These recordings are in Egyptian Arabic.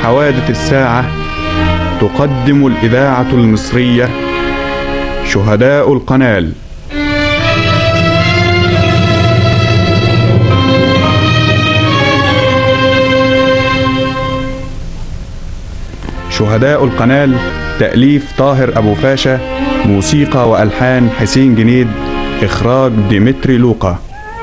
حوادث الساعة تقدم الإذاعة المصرية شهداء القنال شهداء القنال تأليف طاهر أبو فاشا موسيقى وألحان حسين جنيد إخراج ديمتري لوقا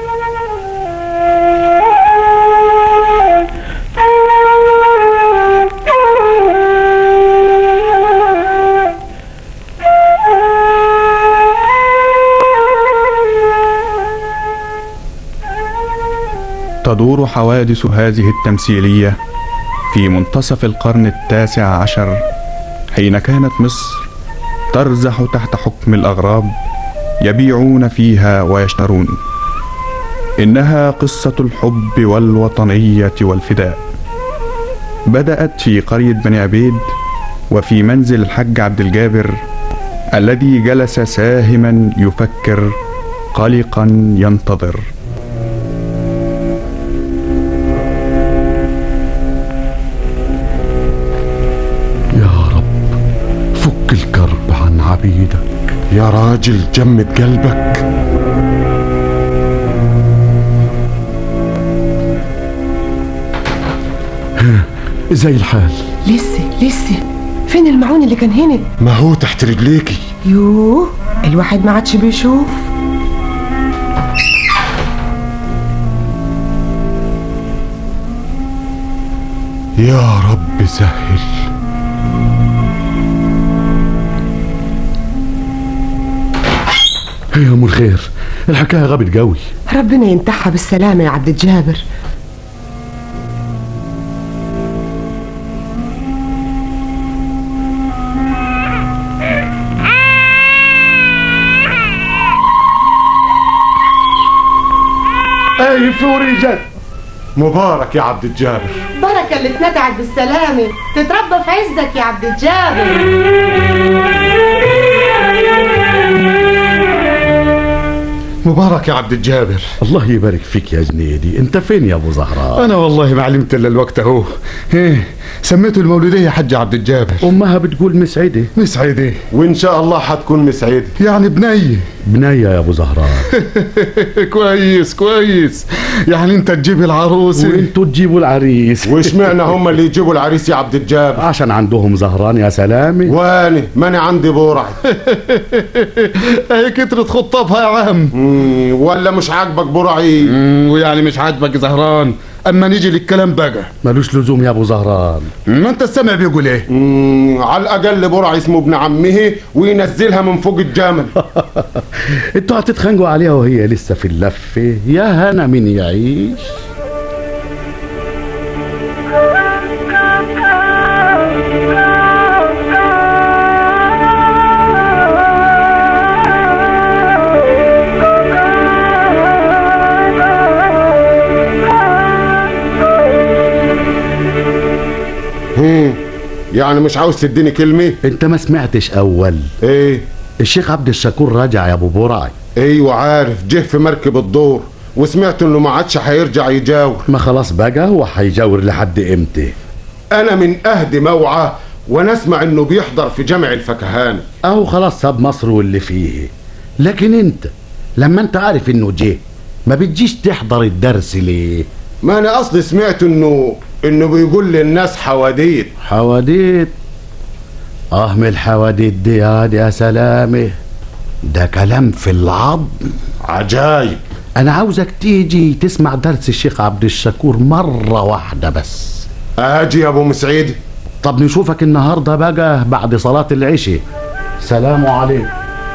تدور حوادث هذه التمثيلية في منتصف القرن التاسع عشر حين كانت مصر ترزح تحت حكم الأغراب يبيعون فيها ويشترون إنها قصة الحب والوطنية والفداء بدأت في قرية بني عبيد وفي منزل الحج عبد الجابر الذي جلس ساهما يفكر قلقا ينتظر يا رب فك الكرب عن عبيدك يا راجل جمد قلبك ها، زي الحال لسه لسه فين المعون اللي كان هنا ما هو تحت رجليكي يوه الواحد ما عادش بيشوف يا رب سهل يا ام الخير الحكايه غابت قوي ربنا ينتحها بالسلامة يا عبد الجابر اي فوري جد مبارك يا عبد الجابر بركة اللي اتندعت بالسلامة تتربى في عزك يا عبد الجابر مبارك يا عبد الجابر الله يبارك فيك يا جنيدي انت فين يا ابو زهراء انا والله ما علمت الا الوقت اهو ايه سميته المولوديه يا حج عبد الجابر امها بتقول مسعده مسعده وان شاء الله حتكون مسعده يعني بنيه بنايه يا ابو زهراء كويس كويس يعني انت تجيب العروسه وانتوا تجيبوا العريس وش معنى هم اللي يجيبوا العريس يا عبد الجابر عشان عندهم زهران يا سلامي واني ماني عندي بورع هي كترة خطابها يا عم مم، ولا مش عاجبك برعي مم، ويعني مش عاجبك زهران اما نيجي للكلام بقى ملوش لزوم يا ابو زهران ما انت السمع بيقول ايه مم، على الاقل برع اسمه ابن عمه وينزلها من فوق الجمل انتوا هتتخانقوا عليها وهي لسه في اللفه يا هنا من يعيش مم، يعني مش عاوز تديني كلمه انت ما سمعتش اول ايه الشيخ عبد الشكور راجع يا ابو برعي ايوه عارف جه في مركب الدور وسمعت انه ما عادش هيرجع يجاور ما خلاص بقى هو هيجاور لحد امتى انا من اهدي موعى وانا اسمع انه بيحضر في جامع الفكهاني اهو خلاص ساب مصر واللي فيه لكن انت لما انت عارف انه جه ما بتجيش تحضر الدرس ليه ما انا اصلي سمعت انه انه بيقول للناس حواديت حواديت اه من الحواديت دي يا يا سلامه ده كلام في العظم عجايب انا عاوزك تيجي تسمع درس الشيخ عبد الشكور مره واحده بس اجي يا ابو مسعيد طب نشوفك النهارده بقى بعد صلاه العشاء سلام عليكم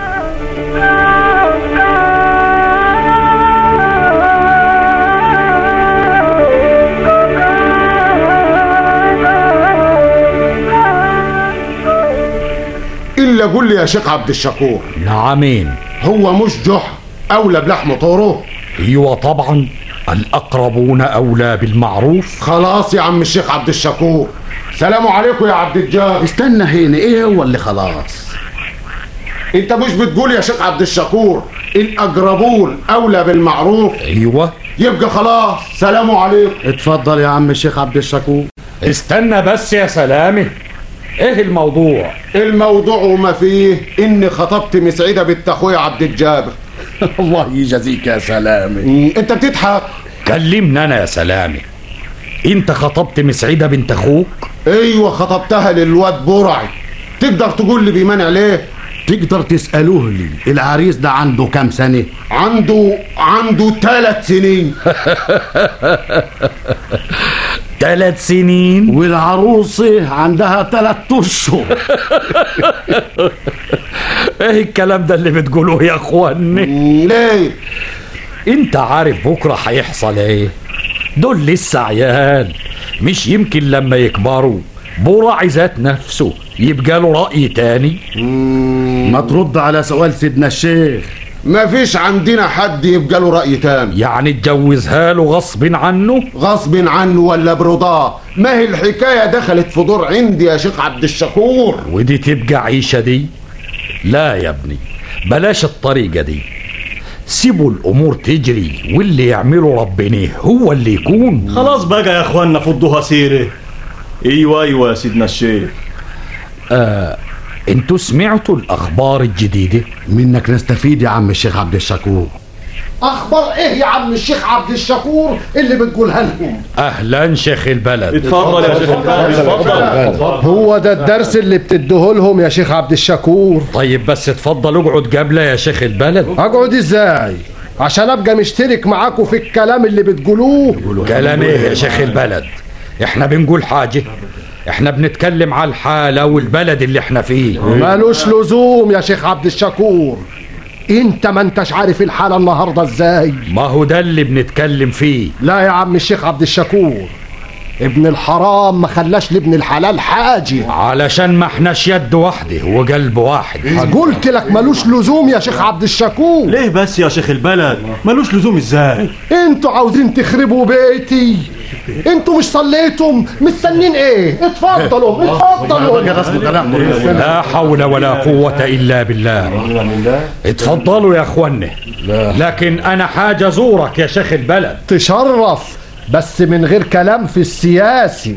الا قول لي يا شيخ عبد الشكور نعمين هو مش جحا اولى بلحم طوره ايوه طبعا الاقربون اولى بالمعروف خلاص يا عم الشيخ عبد الشكور سلام عليكم يا عبد الجابر استنى هنا ايه هو اللي خلاص انت مش بتقول يا شيخ عبد الشكور الاقربون اولى بالمعروف ايوه يبقى خلاص سلام عليكم اتفضل يا عم الشيخ عبد الشكور استنى بس يا سلامة ايه الموضوع الموضوع وما فيه اني خطبت مسعده بنت اخويا عبد الجابر الله يجازيك يا سلامة مم، انت بتضحك كلمنا انا يا سلامة انت خطبت مسعدة بنت اخوك ايوه خطبتها للواد برعي تقدر تقول لي بيمانع ليه تقدر تسألوه لي العريس ده عنده كام سنة عنده عنده ثلاث سنين ثلاث سنين والعروسة عندها تلات أشهر ايه الكلام ده اللي بتقولوه يا اخواني مم، ليه انت عارف بكرة هيحصل ايه دول لسه عيال مش يمكن لما يكبروا براعي ذات نفسه يبقى له رأي تاني ما ترد على سؤال سيدنا الشيخ ما فيش عندنا حد يبقى له رأي تاني يعني اتجوزها له غصب عنه غصب عنه ولا برضاه ما هي الحكاية دخلت في دور عندي يا شيخ عبد الشكور ودي تبقى عيشة دي لا يا ابني بلاش الطريقة دي سيبوا الأمور تجري واللي يعمله ربنا هو اللي يكون خلاص بقى يا اخوانا فضوها سيره ايوه ايوه يا سيدنا الشيخ انتوا سمعتوا الأخبار الجديدة منك نستفيد يا عم الشيخ عبد الشكور اخبار ايه يا عم الشيخ عبد الشكور اللي بتقولها لهم أهلا شيخ البلد اتفضل يا شيخ اتفضل هو ده الدرس اللي بتديه لهم يا شيخ عبد الشكور طيب بس اتفضل اقعد قبله يا شيخ البلد اقعد ازاي عشان ابقى مشترك معاكم في الكلام اللي بتقولوه كلام ايه يا شيخ البلد احنا بنقول حاجة احنا بنتكلم على الحالة والبلد اللي احنا فيه مالوش لزوم يا شيخ عبد الشكور انت ما انتش عارف الحالة النهاردة ازاي ما هو ده اللي بنتكلم فيه لا يا عم الشيخ عبد الشكور ابن الحرام ما خلاش لابن الحلال حاجة علشان ما احناش يد واحدة وقلب واحد قلت لك ملوش لزوم يا شيخ عبد الشكور ليه بس يا شيخ البلد ملوش لزوم ازاي انتوا عاوزين تخربوا بيتي انتوا مش صليتم مستنين ايه اتفضلوا اتفضلوا لا حول ولا قوة إلا بالله اتفضلوا يا اخوانا لكن أنا حاجة زورك يا شيخ البلد تشرف بس من غير كلام في السياسي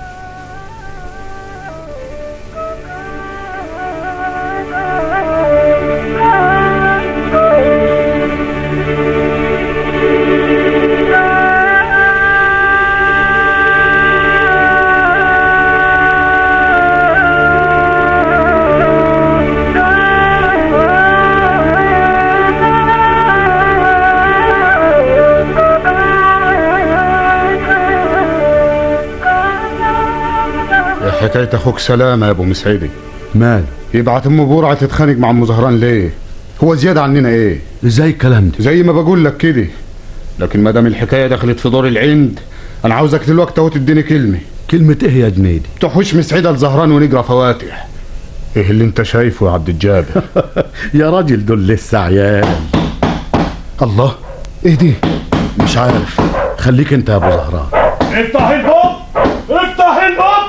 حكاية اخوك سلامة يا ابو مسعدي مال يبعت ام بورعة تتخانق مع ام زهران ليه هو زيادة عننا ايه ازاي الكلام ده زي ما بقول لك كده لكن ما دام الحكاية دخلت في دور العند انا عاوزك دلوقتي اهو تديني كلمة كلمة ايه يا جنيدي تحوش مسعدة لزهران ونقرا فواتح ايه اللي انت شايفه يا عبد الجابر يا راجل دول لسه عيال الله ايه دي مش عارف خليك انت يا ابو زهران افتح الباب افتح الباب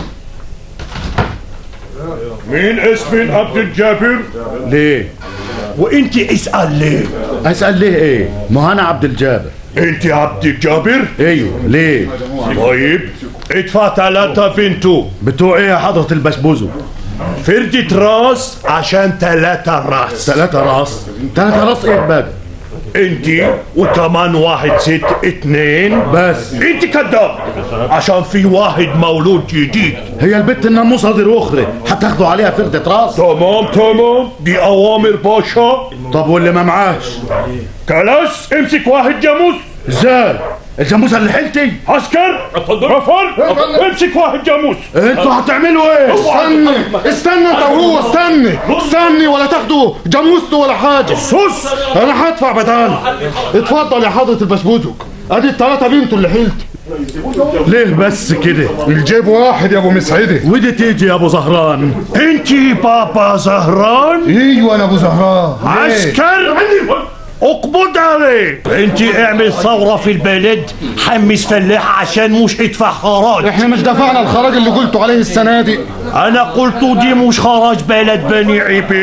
مين اسم عبد الجابر ليه وانت اسال ليه اسال ليه ايه ما انا عبد الجابر انت عبد الجابر ايوه ليه طيب ادفع ثلاثة بنتو بتوع ايه يا حضرة البسبوزو فردة راس عشان ثلاثة راس ثلاثة راس ثلاثة راس ايه بقى انت وكمان واحد ست اتنين بس انت كذاب عشان في واحد مولود جديد هي البت الناموسة دي اخرى هتاخدوا عليها فردة راس تمام تمام دي اوامر باشا طب واللي ما معاش خلاص امسك واحد جاموس ازاي الجاموسة اللي حيلتي عسكر رفر امسك واحد جاموس انتوا هتعملوا ايه استني استنى انت وهو استني استني ولا تاخدوا جاموسته ولا حاجة سوس انا هدفع بدال اتفضل يا حضرة البسبوزك ادي التلاتة بنتوا اللي حيلتي ليه بس كده الجيب واحد يا ابو مسعدي ودي تيجي يا ابو زهران انت بابا زهران ايوه انا ابو زهران عسكر اقبض عليه انت اعمل ثورة في البلد حمس فلاح عشان مش ادفع خراج احنا مش دفعنا الخراج اللي قلتوا عليه السنة دي انا قلت دي مش خراج بلد بني عبيد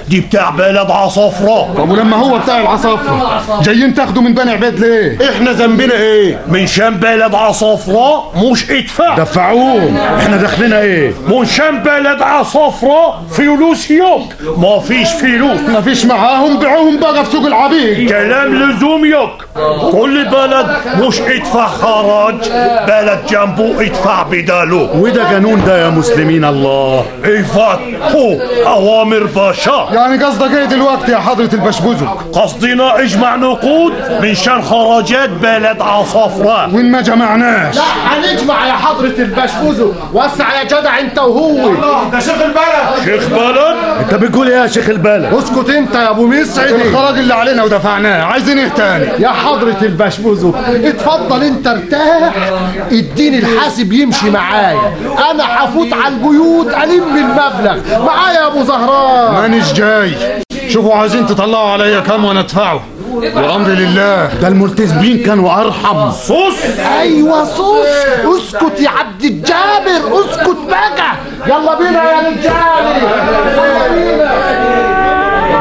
دي بتاع بلد عصافرة طب ولما هو بتاع العصافرة جايين تاخدوا من بني عبيد ليه احنا ذنبنا ايه من شان بلد عصافرة مش ادفع دفعوهم احنا داخلنا ايه من شان بلد عصافرة فلوس يوك ما فيش فلوس مفيش معاهم بيعوهم بقى في سوق العبيد كلام لزوم يوك كل بلد مش ادفع خراج بلد جنبه ادفع بداله وده قانون ده يا مسلمين الله ايفات هو اوامر باشا يعني قصدك ايه دلوقتي يا حضرة البشبوزك قصدنا اجمع نقود من شان خراجات بلد عصافرة وين ما جمعناش هنجمع يا حضرة البشبوزو وسع يا جدع انت وهو شيخ بلد انت بتقول ايه يا شيخ البلد اسكت انت يا ابو مسعد الخراج اللي علينا ودفعناه عايزين ايه تاني يا حضرة البشبوزو اتفضل انت ارتاح اديني الحاسب يمشي معايا انا هفوت على البيوت الم المبلغ معايا يا ابو زهران مانيش جاي شوفوا عايزين تطلعوا عليا كام وانا ادفعه وامري لله ده الملتزمين كانوا ارحم صوص ايوه صوص اسكت يا عبد الجابر اسكت بقى يلا بينا يا رجالي يلا بينا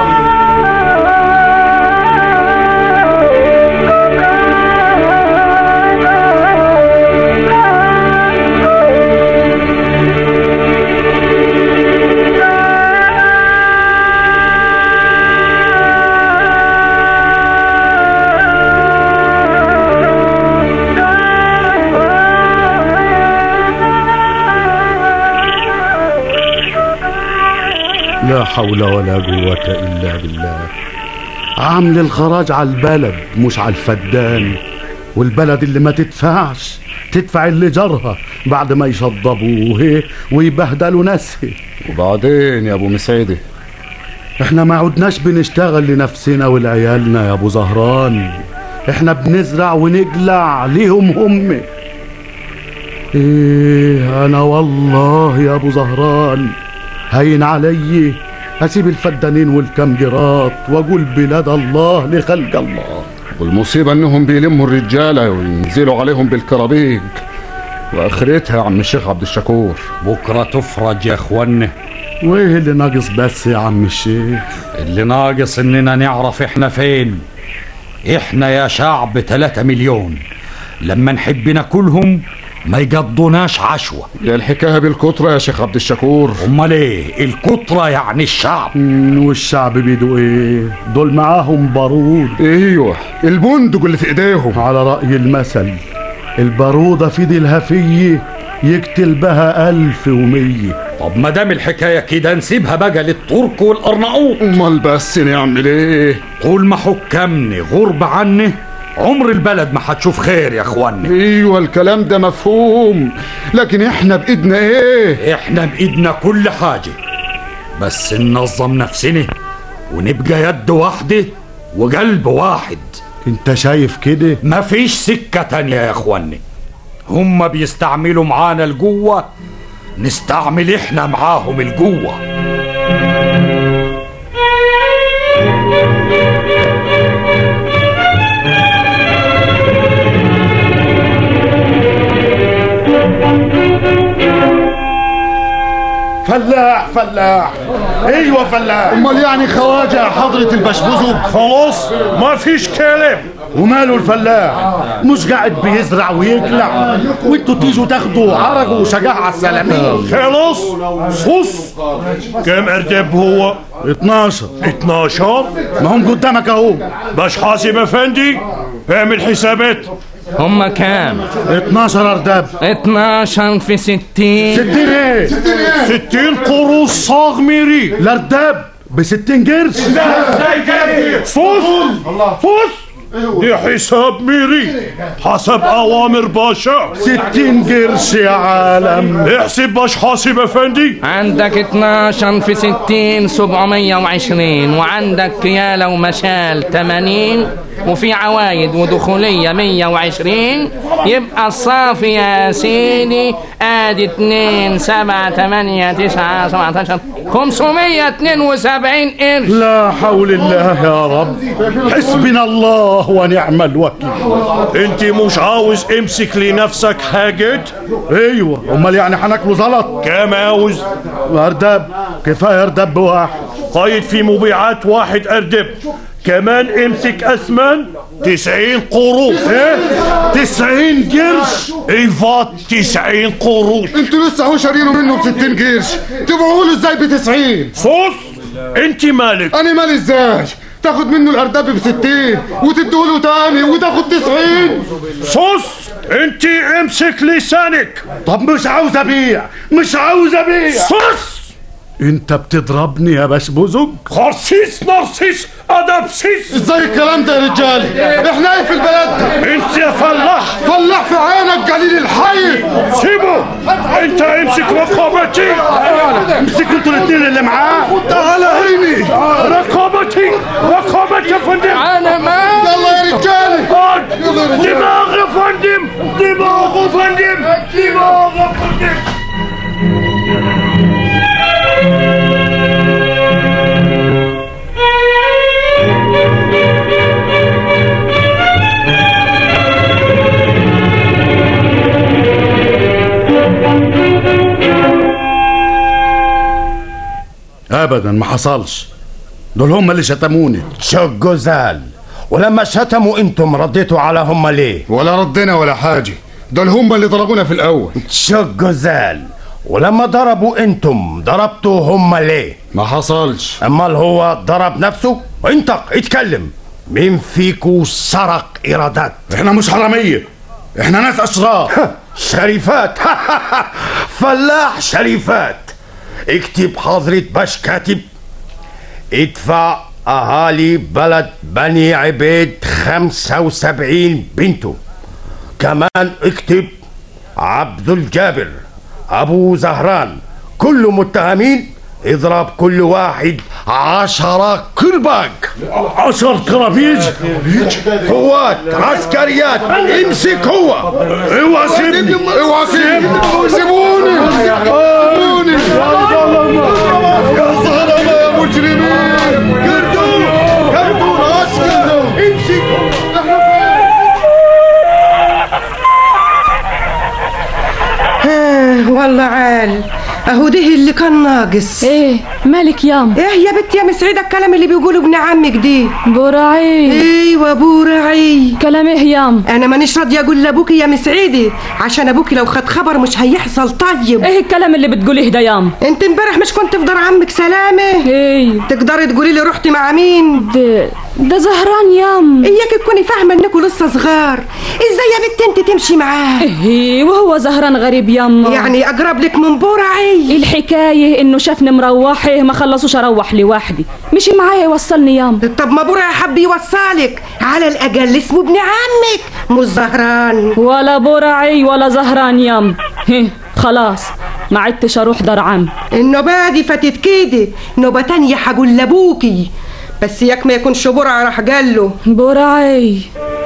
لا حول ولا قوة إلا بالله عامل الخراج على البلد مش على الفدان والبلد اللي ما تدفعش تدفع اللي جرها بعد ما يشضبوه ويبهدلوا ناسه وبعدين يا ابو مسعدي احنا ما عدناش بنشتغل لنفسنا ولعيالنا يا ابو زهران احنا بنزرع ونقلع ليهم هم ايه انا والله يا ابو زهران هين علي اسيب الفدانين والكمجرات واقول بلاد الله لخلق الله والمصيبة انهم بيلموا الرجالة وينزلوا عليهم بالكرابيج واخرتها يا عم الشيخ عبد الشكور بكرة تفرج يا اخوانا وايه اللي ناقص بس يا عم الشيخ اللي ناقص اننا نعرف احنا فين احنا يا شعب 3 مليون لما نحب ناكلهم ما يقضوناش عشوة يا الحكاية بالكترة يا شيخ عبد الشكور امال ايه الكترة يعني الشعب مم، والشعب بيدو ايه دول معاهم بارود ايوه البندق اللي في ايديهم على رأي المثل البارودة في دي الهفية يقتل بها ألف ومية طب ما دام الحكاية كده نسيبها بقى للترك والأرناؤوط امال بس نعمل ايه طول ما حكامني غرب عني عمر البلد ما هتشوف خير يا اخوانا ايوه الكلام ده مفهوم لكن احنا بايدنا ايه احنا بايدنا كل حاجة بس ننظم نفسنا ونبقى يد واحدة وقلب واحد انت شايف كده مفيش سكة تانية يا اخواني هما بيستعملوا معانا القوة نستعمل احنا معاهم القوة فلاح فلاح ايوه فلاح امال يعني خواجه يا حضرة البشبوزك خلاص ما فيش كلام وماله الفلاح مش قاعد بيزرع ويقلع وانتوا تيجوا تاخدوا عرق وشجاع على السلامين خلاص صوص كم اردب هو 12 12 ما هم قدامك اهو باش حاسب افندي اعمل حسابات هما كام 12 ارداب 12 في 60 60 ايه 60 قروش صاغ ميري الارداب ب 60 قرش فوز فوز دي حساب ميري حسب اوامر باشا 60 قرش يا عالم احسب باش حاسب افندي عندك 12 في 60 720 وعندك كيالة ومشال 80 وفي عوايد ودخولية 120 يبقى الصافي يا سيدي ادي 2 7 8 9 17 572 قرش لا حول الله يا رب حسبنا الله ونعم الوكيل انت مش عاوز امسك لنفسك حاجات ايوه امال يعني هناكلوا زلط كام عاوز ارداب كفايه ارداب بواحد قايد في مبيعات واحد أردب كمان امسك أسمن تسعين قروش ايه تسعين قرش ايفات تسعين قروش انتوا لسه هو شارينه منه ب 60 قرش تبيعوا له ازاي ب 90 صوص انت مالك انا مالي ازاي تاخد منه الارداب ب 60 وتديله تاني وتاخد 90 صوص انت امسك لسانك طب مش عاوز ابيع مش عاوز ابيع صوص انت بتضربني يا بشبوزك خرسيس نرسيس ادبسيس ازاي الكلام ده يا رجال احنا ايه في البلد ده انت يا فلاح فلاح في عينك قليل الحي سيبه انت امسك رقبتي امسكوا انتوا الاثنين اللي معاه تعال هيني رقبتي رقبتي يا فندم انا ما يلا يا رجالي اقعد. دماغ يا فندم دماغ يا فندم دماغ يا فندم ابدا ما حصلش دول هم اللي شتموني شق زال ولما شتموا انتم رديتوا على هم ليه ولا ردنا ولا حاجه دول هم اللي ضربونا في الاول شق زال ولما ضربوا انتم ضربتوا هم ليه ما حصلش امال هو ضرب نفسه انطق اتكلم مين فيكو سرق ايرادات احنا مش حراميه احنا ناس اشرار شريفات فلاح شريفات اكتب حضرة باش كاتب ادفع اهالي بلد بني عبيد خمسة وسبعين بنته كمان اكتب عبد الجابر ابو زهران كل متهمين اضرب كل واحد عشرة كرباج عشر كرابيج قوات عسكريات امسك هو اوعى سيبني اوعى سيبوني سيبوني سيبوني يا ظلمة يا مجرمين قردوا قردوا العسكر امسكوا والله عال اهو ده اللي كان ناقص ايه مالك يام ايه يا بنت يا مسعيدة الكلام اللي بيقولوا ابن عمك دي براعي ايوه ابو رعي كلام ايه يام انا مانيش راضيه اقول لابوكي يا مسعيدة عشان ابوكي لو خد خبر مش هيحصل طيب ايه الكلام اللي بتقوليه ده يام انت امبارح مش كنت في دار عمك سلامه ايه تقدري تقولي لي رحتي مع مين ده ده زهران يام اياك تكوني فاهمه انكوا لسه صغار ازاي يا بنت انت تمشي معاه ايه وهو زهران غريب ياما يعني اقرب لك من برعي الحكاية انه شافني مروحه ما خلصوش اروح لوحدي مشي معايا يوصلني يام طب ما برعي حب يوصلك على الاقل اسمه ابن عمك مش زهران ولا برعي ولا زهران يام هه خلاص ما عدتش اروح دار عم النوبة دي فاتت كده نوبة تانية هقول لابوكي بس ياك ما يكونش برعي راح قال له برعي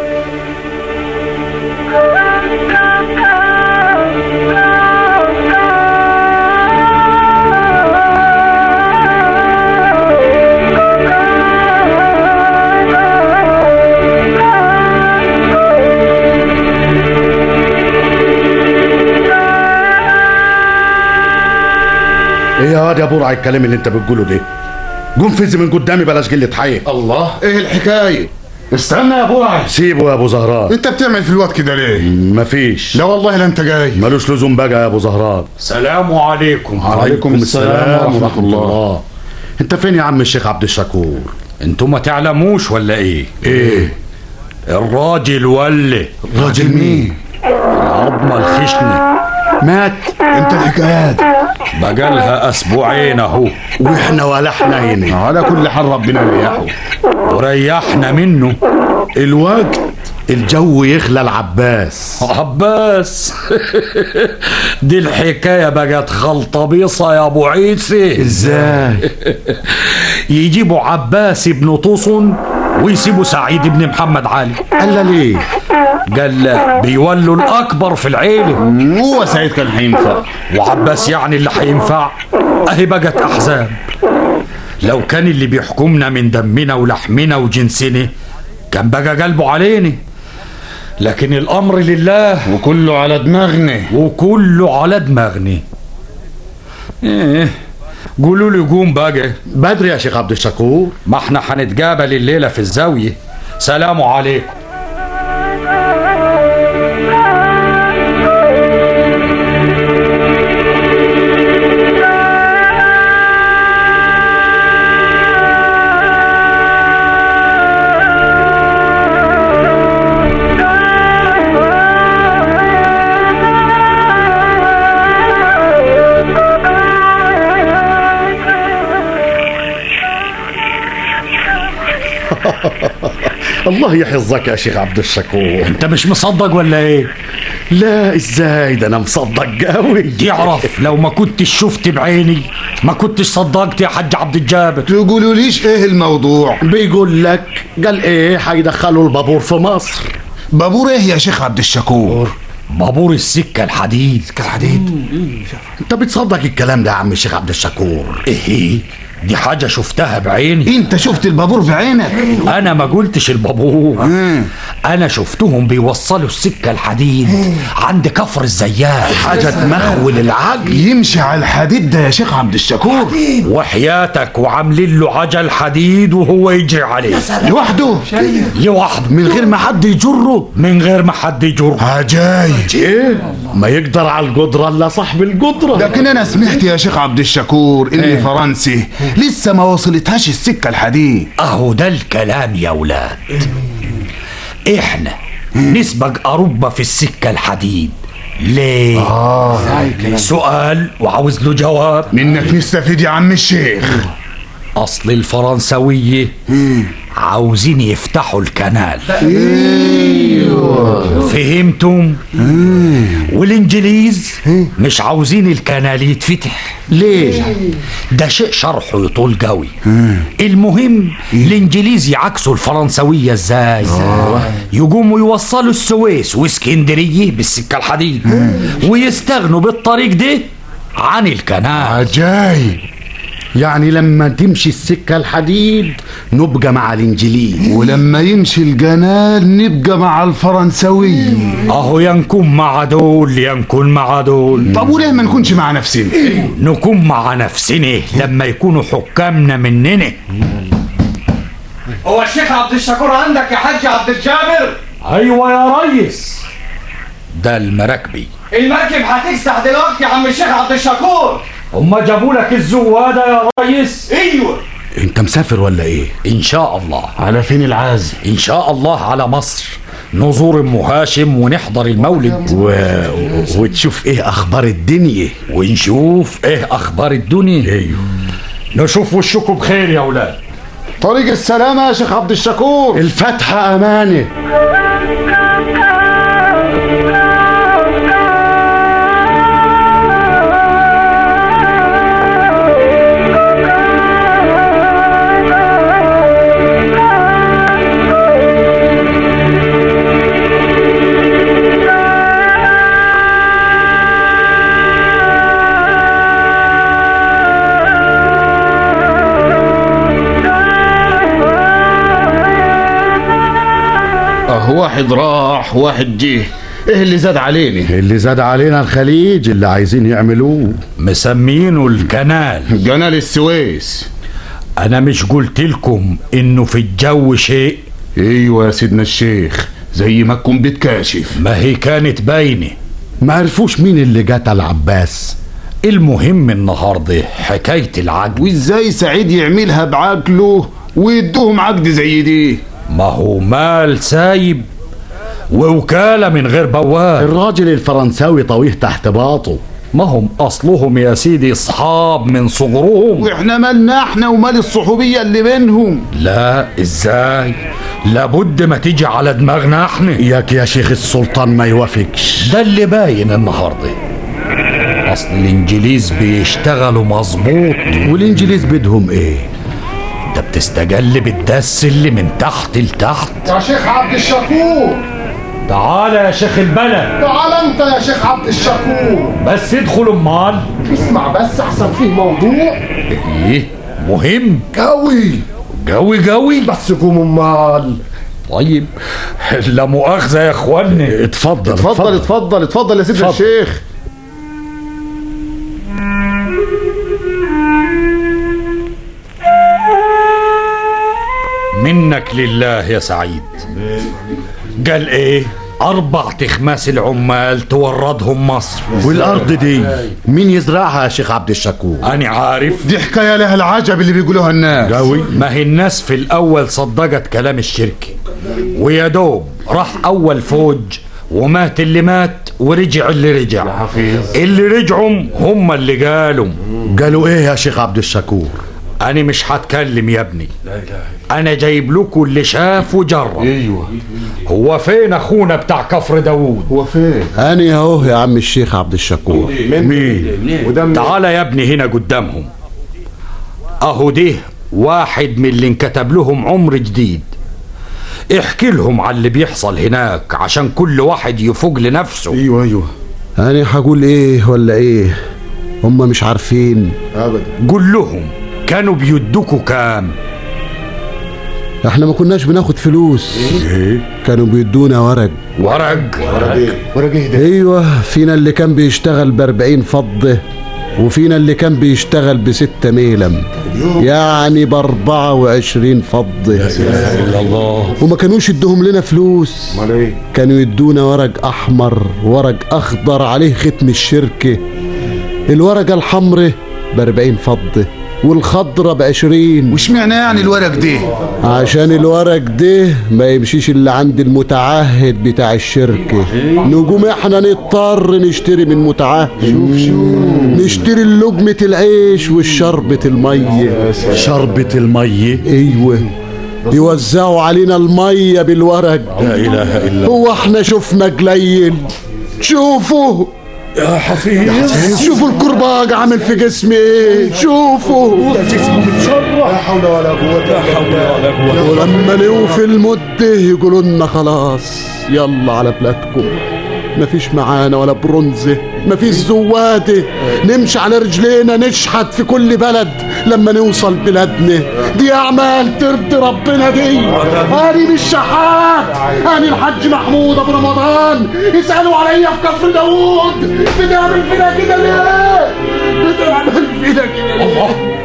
ايه يا واد يا برع الكلام اللي انت بتقوله ده قوم فز من قدامي بلاش قله حي الله ايه الحكايه استنى يا برع سيبه يا ابو زهران انت بتعمل في الوقت كده ليه مفيش لا والله لا انت جاي ملوش لزوم بقى يا ابو زهران سلام عليكم عليكم السلام ورحمة الله. انت فين يا عم الشيخ عبد الشكور انتوا ما تعلموش ولا ايه ايه الراجل ولا راجل مين العظمة الخشنة مات انت الحكايات بقالها اسبوعين اهو واحنا ولا احنا هنا على كل حال ربنا يريحه وريحنا منه الوقت الجو يخلى العباس عباس دي الحكاية بقت خلطة بيصة يا ابو عيسى ازاي يجيبوا عباس ابن طوسن ويسيبوا سعيد بن محمد علي قال ليه قال لا بيولوا الاكبر في العيله هو سعيد كان هينفع وعباس يعني اللي هينفع اهي بقت احزاب لو كان اللي بيحكمنا من دمنا ولحمنا وجنسنا كان بقى قلبه علينا لكن الامر لله وكله على دماغنا وكله على دماغنا ايه قولوا لي قوم بقى بدري يا شيخ عبد الشكور ما احنا هنتقابل الليلة في الزاوية سلام عليكم الله يحفظك يا شيخ عبد الشكور انت مش مصدق ولا ايه لا ازاي ده انا مصدق قوي تعرف لو ما كنتش شفت بعيني ما كنتش صدقت يا حاج عبد الجابر تقولوا ليش ايه الموضوع بيقول لك قال ايه هيدخلوا البابور في مصر بابور ايه يا شيخ عبد الشكور بابور السكة الحديد الحديد انت بتصدق الكلام ده يا عم الشيخ عبد الشكور ايه دي حاجة شفتها بعيني انت شفت البابور بعينك انا ما قلتش البابور انا شفتهم بيوصلوا السكة الحديد عند كفر الزيات حاجة تمخول العقل يمشي على الحديد ده يا شيخ عبد الشكور وحياتك وعاملين له عجل حديد وهو يجري عليه لوحده لوحده من غير ما حد يجره من غير ما حد يجره عجايب ايه ما يقدر على القدرة الا صاحب القدرة لكن انا سمعت يا شيخ عبد الشكور ان إيه؟ فرنسي لسه ما وصلتهاش السكة الحديد اهو ده الكلام يا ولاد احنا نسبق اوروبا في السكة الحديد ليه آه. سؤال وعاوز له جواب منك نستفيد يا عم الشيخ اصل الفرنسوية عاوزين يفتحوا الكنال فهمتم والانجليز مش عاوزين الكنال يتفتح ليه ده شيء شرحه يطول قوي المهم الانجليز يعكسوا الفرنسويه ازاي يقوموا يوصلوا السويس واسكندريه بالسكه الحديد ويستغنوا بالطريق ده عن الكنال عجايب يعني لما تمشي السكة الحديد نبقى مع الانجليز ولما يمشي الجنال نبقى مع الفرنسوية اهو ينكون مع دول ينكون مع دول طب وليه ما نكونش مع نفسنا نكون مع نفسنا لما يكونوا حكامنا مننا هو الشيخ عبد الشكور عندك يا حاج عبد الجابر ايوه يا ريس ده المراكبي المركب هتكسح دلوقتي يا عم الشيخ عبد الشكور هما جابوا لك الزواده يا ريس ايوه انت مسافر ولا ايه ان شاء الله على فين العازم ان شاء الله على مصر نزور ام هاشم ونحضر المولد و... و... وتشوف ايه اخبار الدنيا ونشوف ايه اخبار الدنيا ايوه نشوف وشكم بخير يا اولاد طريق السلامة يا شيخ عبد الشكور الفتحة امانه اه واحد راح واحد جه ايه اللي زاد علينا اللي زاد علينا الخليج اللي عايزين يعملوه مسمينه الكنال جنال السويس انا مش قلت لكم انه في الجو شيء ايوه يا سيدنا الشيخ زي ما تكون بتكاشف ما هي كانت باينه ما عرفوش مين اللي قتل عباس المهم النهارده حكايه العقد وازاي سعيد يعملها بعقله ويدوهم عقد زي دي ما هو مال سايب ووكالة من غير بواب الراجل الفرنساوي طويه تحت باطه ما هم أصلهم يا سيدي أصحاب من صغرهم واحنا مالنا احنا ومال الصحوبية اللي بينهم لا ازاي لابد ما تيجي على دماغنا احنا ياك يا شيخ السلطان ما يوافقش ده اللي باين النهارده اصل الانجليز بيشتغلوا مظبوط والانجليز بدهم ايه ده بتستجل بالدس اللي من تحت لتحت يا شيخ عبد الشكور تعال يا شيخ البلد تعال انت يا شيخ عبد الشكور بس ادخل امال اسمع بس احسن فيه موضوع ايه مهم قوي قوي قوي بس قوم امال طيب لا مؤاخذة يا اخوانا اتفضل اتفضل اتفضل اتفضل يا سيدنا اتفضل. الشيخ منك لله يا سعيد قال ايه اربع تخماس العمال توردهم مصر والارض دي مين يزرعها يا شيخ عبد الشكور انا عارف دي حكايه لها العجب اللي بيقولوها الناس قوي ما هي الناس في الاول صدقت كلام الشركة ويا دوب راح اول فوج ومات اللي مات ورجع اللي رجع اللي رجعوا هم اللي قالوا قالوا ايه يا شيخ عبد الشكور انا مش هتكلم يا ابني انا جايب لكم اللي شاف وجرب ايوه هو فين اخونا بتاع كفر داوود هو فين انا اهو يا عم الشيخ عبد الشكور مين وده من تعالى يا ابني هنا قدامهم اهو ده واحد من اللي انكتب لهم عمر جديد احكي لهم على اللي بيحصل هناك عشان كل واحد يفوق لنفسه ايوه ايوه انا هقول ايه ولا ايه هم مش عارفين ابدا قول لهم كانوا بيدوكوا كام احنا ما كناش بناخد فلوس كانوا بيدونا ورق ورق ورق ايه ده ايوه فينا اللي كان بيشتغل باربعين فضة وفينا اللي كان بيشتغل بستة ميلم يعني باربعة وعشرين فضة الا الله وما كانوش يدوهم لنا فلوس امال ايه كانوا يدونا ورق احمر ورق اخضر عليه ختم الشركة الورقة الحمرة باربعين فضة والخضرة بعشرين وش معنى يعني الورق دي عشان الورق ده ما يمشيش اللي عند المتعهد بتاع الشركة نقوم احنا نضطر نشتري من متعهد شوف شوف نشتري لقمة العيش والشربة المية شربة المية ايوه يوزعوا علينا المية بالورق لا اله الا هو احنا شفنا قليل شوفوا يا حفيظ شوفوا الكرباج عامل في جسمي ايه شوفوا لا حول ولا قوه لا حول ولا قوة ولما نوفي المدة يقولوا لنا خلاص يلا على بلادكم مفيش معانا ولا برونزة مفيش زوادة نمشي على رجلينا نشحت في كل بلد لما نوصل بلادنا دي أعمال ترضي ربنا دي أنا مش شحات أنا الحاج محمود أبو رمضان اسألوا عليا في كفر داوود بتعمل فينا كده ليه؟ بتعمل فينا كده ليه؟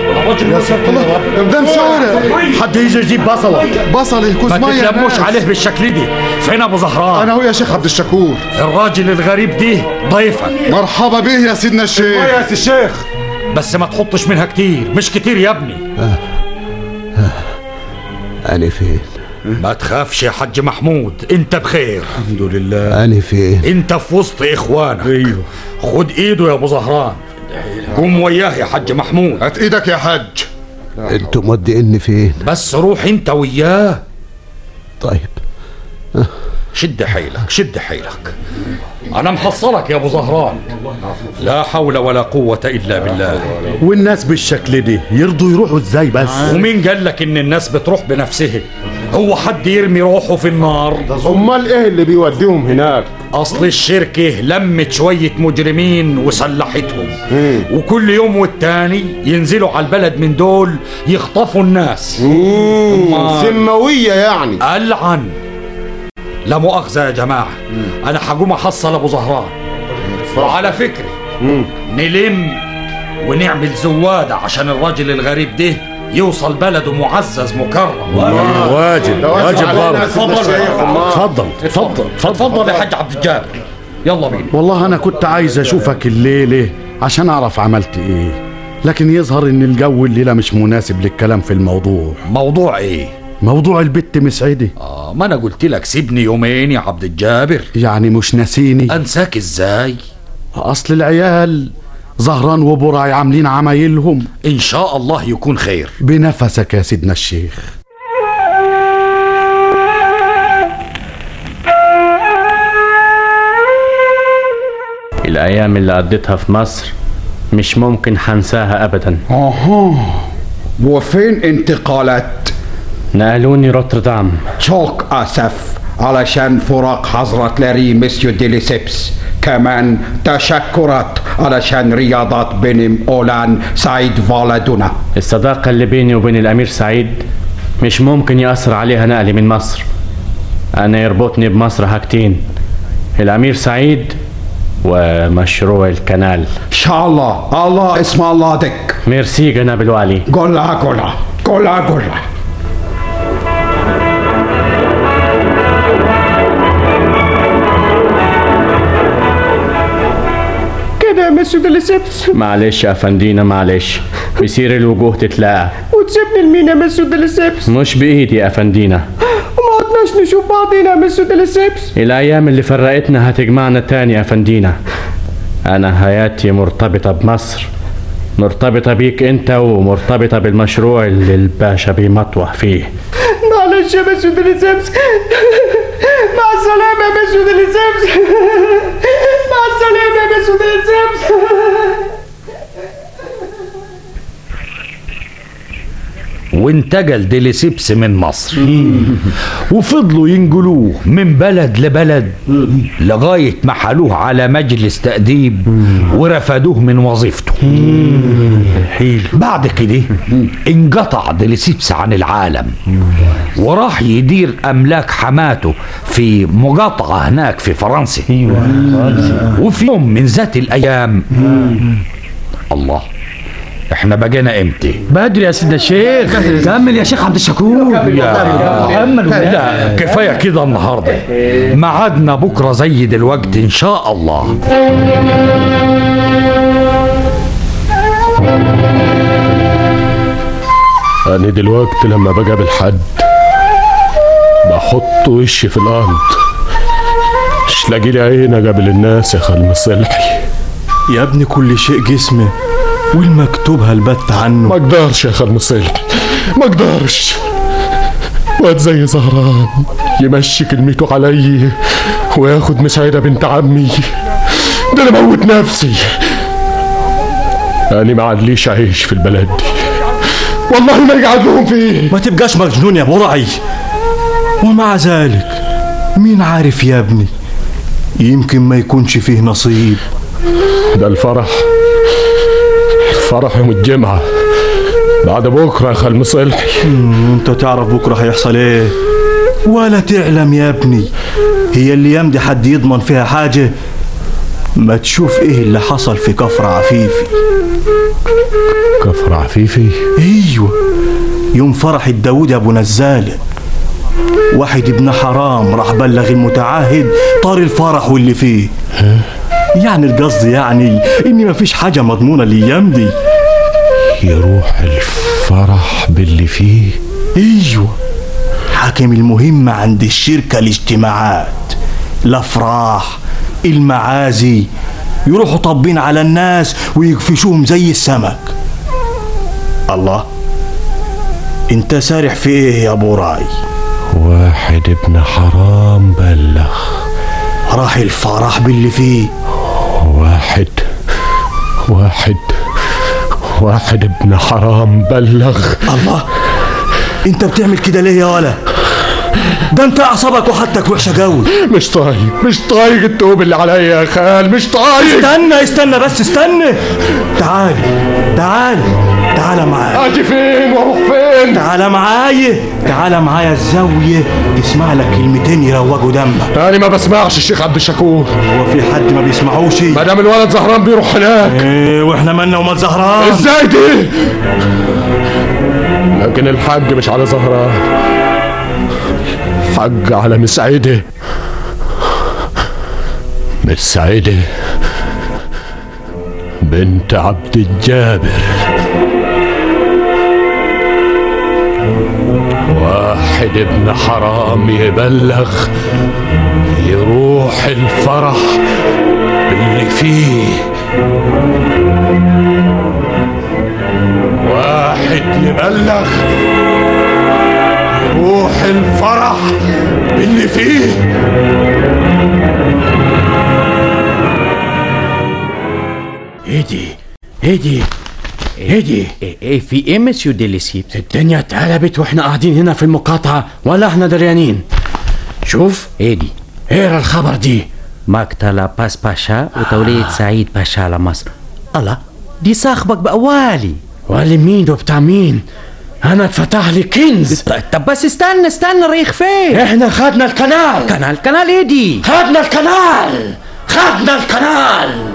ده مسورة حد يجي يجيب بصلة بصل كوز ما ميه تتلموش عليه بالشكل دي فين ابو زهران انا هو يا شيخ عبد الشكور الراجل الغريب دي ضيفك مرحبا به يا سيدنا الشيخ يا سي الشيخ بس ما تحطش منها كتير مش كتير يا ابني أنا فين؟ ما تخافش يا حاج محمود انت بخير الحمد لله أنا فين؟ انت في وسط اخوانك ايوه خد ايده يا ابو زهران قوم وياه يا حاج محمود هات ايدك يا حاج انتوا موديني فين؟ بس روح انت وياه طيب شد حيلك شد حيلك انا محصلك يا ابو زهران لا حول ولا قوة الا بالله والناس بالشكل دي يرضوا يروحوا ازاي بس؟ ومين قال لك ان الناس بتروح بنفسها هو حد يرمي روحه في النار امال ايه اللي بيوديهم هناك اصل الشركة لمت شوية مجرمين وسلحتهم وكل يوم والتاني ينزلوا على البلد من دول يخطفوا الناس أمال. سمويه يعني ألعن لا مؤاخذة يا جماعة أنا هقوم أحصل أبو زهران وعلى فكرة نلم ونعمل زوادة عشان الراجل الغريب ده يوصل بلده معزز مكرم واجب واجب برضه اتفضل اتفضل اتفضل اتفضل يا حاج عبد الجابر يلا بينا والله انا كنت عايز اشوفك الليله عشان اعرف عملت ايه لكن يظهر ان الجو الليله مش مناسب للكلام في الموضوع موضوع ايه موضوع البت مسعده آه ما انا قلت لك سيبني يومين يا عبد الجابر يعني مش ناسيني انساك ازاي اصل العيال زهران وبراي عاملين عمايلهم ان شاء الله يكون خير بنفسك يا سيدنا الشيخ الأيام اللي قضيتها في مصر مش ممكن حنساها أبدا اها وفين انتقالات نقلوني روتردام شوك أسف علشان فراق حضرة لاري مسيو ديليسيبس كمان تشكرات علشان رياضات بين أولان سعيد فالدونا الصداقة اللي بيني وبين الأمير سعيد مش ممكن يأثر عليها نقلي من مصر أنا يربطني بمصر حاجتين الأمير سعيد ومشروع الكنال إن شاء الله الله اسم الله دك ميرسي جناب الوالي قولها قولها قولها قولها مسيو ديليسيبس معلش يا افندينا معلش بيصير الوجوه تتلاقى وتسيبني لمين يا مسيو ديليسيبس مش بايدي يا افندينا وما عدناش نشوف بعضينا يا مسيو ديليسيبس الايام اللي فرقتنا هتجمعنا تاني يا افندينا انا حياتي مرتبطة بمصر مرتبطة بيك انت ومرتبطة بالمشروع اللي الباشا بيمطوح فيه معلش يا مسيو ديليسيبس مع السلامة يا مسيو ديليسيبس مع السلامة يا مسيو ديليسيبس وانتقل ديليسيبس من مصر وفضلوا ينقلوه من بلد لبلد لغاية ما حالوه على مجلس تأديب ورفدوه من وظيفته بعد كده انقطع ديليسيبس عن العالم وراح يدير أملاك حماته في مقاطعة هناك في فرنسا وفي يوم من ذات الأيام الله احنا بقينا امتى بدري يا سيدنا الشيخ كمل يا شيخ عبد الشكور لا كفايه كده النهارده ميعادنا بكره زي دلوقتي ان شاء الله أنا دلوقتي لما بقابل حد بحط وشي في الأرض مش لاقي لي عين أقابل الناس يا خال مصلحي يا ابني كل شيء جسمه والمكتوب هلبت عنه ما اقدرش يا خال مصلحي ما اقدرش واد زي زهران يمشي كلمته علي وياخد مساعدة بنت عمي ده انا موت نفسي انا ما عنديش عيش في البلد دي والله ما يقعد لهم فيه ما تبقاش مجنون يا برعي ومع ذلك مين عارف يا ابني يمكن ما يكونش فيه نصيب ده الفرح الفرح يوم الجمعة بعد بكرة يا خال مصلحي انت تعرف بكرة هيحصل ايه ولا تعلم يا ابني هي اللي يمدي حد يضمن فيها حاجة ما تشوف ايه اللي حصل في كفر عفيفي كفر عفيفي ايوه يوم فرح الداود ابو نزالة واحد ابن حرام راح بلغ المتعهد طار الفرح واللي فيه يعني القصد يعني ان مفيش حاجة مضمونة الايام دي يروح الفرح باللي فيه ايوه حاكم المهمة عند الشركة الاجتماعات الافراح المعازي يروحوا طابين على الناس ويقفشوهم زي السمك الله انت سارح في ايه يا ابو راي واحد ابن حرام بلغ راح الفرح باللي فيه واحد واحد واحد ابن حرام بلغ الله انت بتعمل كده ليه يا ولا ده انت اعصابك وحدك وحشه قوي مش طايق مش طايق التوب اللي عليا يا خال مش طايق استنى استنى بس استنى تعالي تعالي تعالى معايا اجي فين واروح فين تعالى معايا تعالى معايا الزاويه تسمع لك كلمتين يروجوا دمك انا ما بسمعش الشيخ عبد الشكور هو في حد ما بيسمعوش ما دام الولد زهران بيروح هناك ايه واحنا مالنا ومال زهران ازاي دي لكن الحج مش على زهران حج على مسعده مسعده بنت عبد الجابر واحد ابن حرام يبلغ يروح الفرح باللي فيه واحد يبلغ يروح الفرح باللي فيه ايدي ايدي ايدي ايه في ايه مسيو ديليسيبس الدنيا اتقلبت واحنا قاعدين هنا في المقاطعة ولا احنا دريانين شوف ايدي اقرا الخبر دي مقتل باس باشا وتولية سعيد باشا على مصر الله دي صاحبك بقوالي والي مين وبتاع مين انا اتفتح لي كنز طب بس استنى استنى ريخ فين احنا خدنا القنال قنال قنال ايه دي خدنا القنال خدنا القنال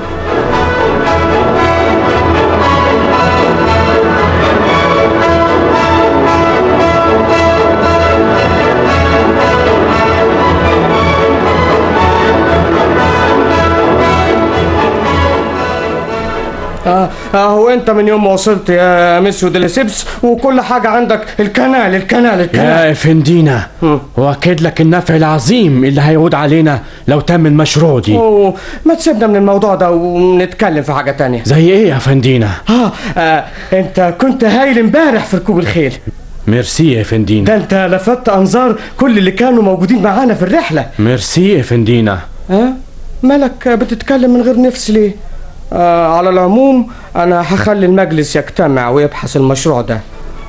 اهو انت من يوم ما وصلت يا ميسيو ديليسيبس وكل حاجه عندك الكنال الكنال يا الكنال افندينا واكد لك النفع العظيم اللي هيعود علينا لو تم المشروع دي أوه، ما تسيبنا من الموضوع ده ونتكلم في حاجه تانية زي ايه يا افندينا اه, آه انت كنت هايل امبارح في ركوب الخيل ميرسي يا افندينا ده انت لفتت انظار كل اللي كانوا موجودين معانا في الرحله ميرسي يا افندينا ها مالك بتتكلم من غير نفس ليه آه على العموم انا هخلي المجلس يجتمع ويبحث المشروع ده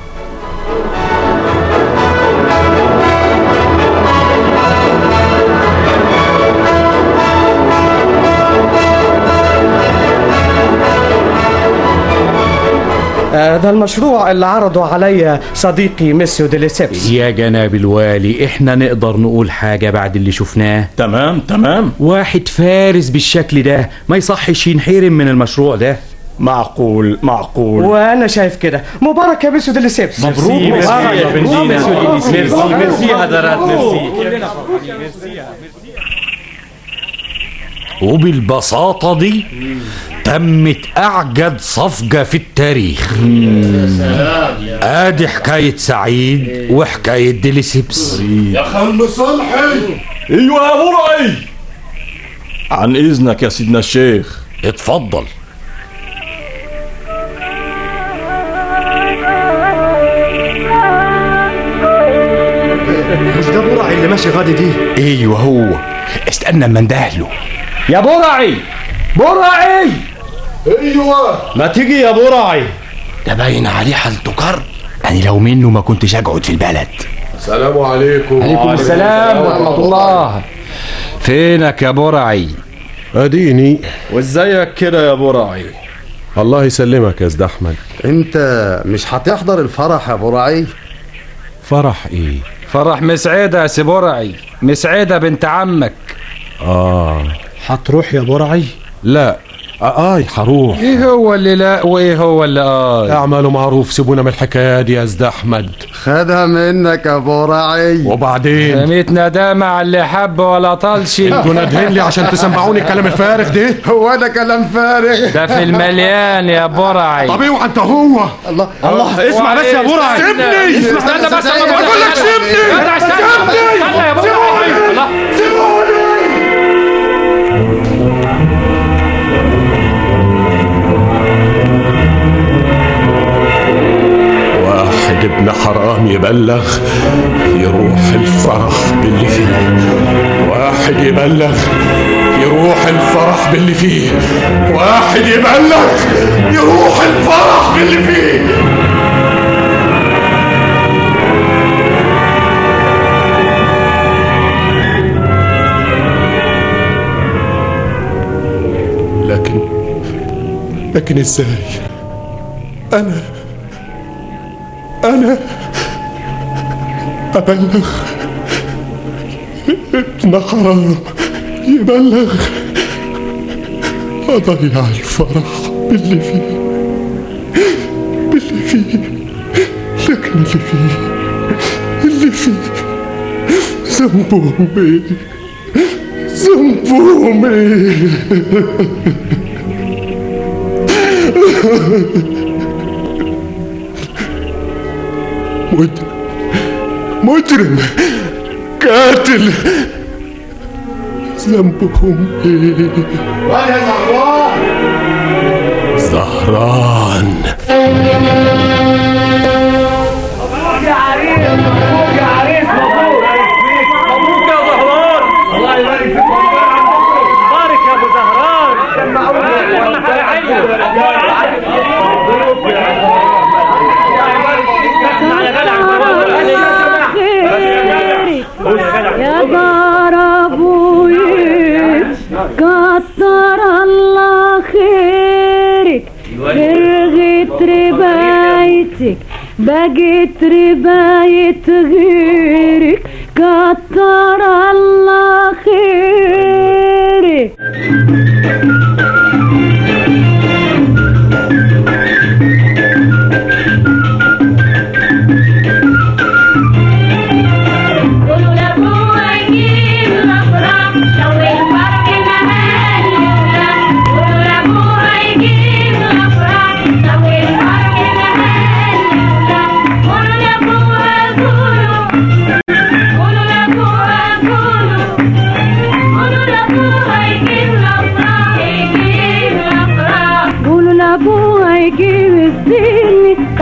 آه، ده المشروع اللي عرضه عليا صديقي ميسيو ديليسيبس يا جناب الوالي احنا نقدر نقول حاجة بعد اللي شفناه تمام تمام واحد فارس بالشكل ده ما يصحش ينحرم من المشروع ده معقول معقول وانا شايف كده مبارك يا ميسيو ديليسيبس مبروك ميرسي مبارك يا فندينا. ميسيو ديليسيبس. ميرسي ميرسي حضرات ميرسي وبالبساطة دي تمت أعجب صفقة في التاريخ آدي حكاية سعيد وحكاية ديليسيبس يا خل صلحي ايوه يا مرعي عن اذنك يا سيدنا الشيخ اتفضل مش ده برعي اللي ماشي غادي دي ايوه هو استنى اما اندهله يا برعي برعي ايوه ما تيجي يا برعي ده باين عليه حالته كر يعني لو منه ما كنتش اقعد في البلد السلام عليكم عليكم السلام ورحمة الله فينك يا برعي اديني وازيك كده يا برعي الله يسلمك يا سيد احمد انت مش هتحضر الفرح يا برعي فرح ايه فرح مسعدة يا سي برعي مسعدة بنت عمك اه هتروح يا برعي لا آه هروح ايه هو اللي لا وايه هو اللي اه اعملوا معروف سيبونا من الحكايه دي يا سيد احمد خدها منك يا برعي وبعدين رميت ندامة على اللي حب ولا طالش انتوا نادهين لي عشان تسمعوني الكلام الفارغ ده هو ده كلام فارغ ده في المليان يا برعي طب اوعى انت هو الله الله اسمع بس يا برعي سيبني استنى بس اما بقول لك سيبني استنى استنى يا برعي الله واحد ابن حرام يبلغ يروح الفرح باللي فيه واحد يبلغ يروح الفرح باللي فيه واحد يبلغ يروح الفرح باللي فيه لكن لكن ازاي انا أنا أبلغ ابن حرام يبلغ أضيع الفرح باللي فيه باللي فيه لكن اللي فيه اللي فيه ذنبهم ايه ذنبهم ايه مجرم مجرم قاتل ذنبهم ايه ويا زهران زهران مبروك يا عريس مبروك يا عريس مبروك مبروك يا زهران الله يبارك فيك بارك يا ابو زهران يا دار ابوي كتر الله خيرك فرغت ربايتك بقيت رباية غيرك كتر الله خيرك قولوا لابوه يجيب الافراح لو الفرح نهار يولع قولوا لابوه يجيب الافراح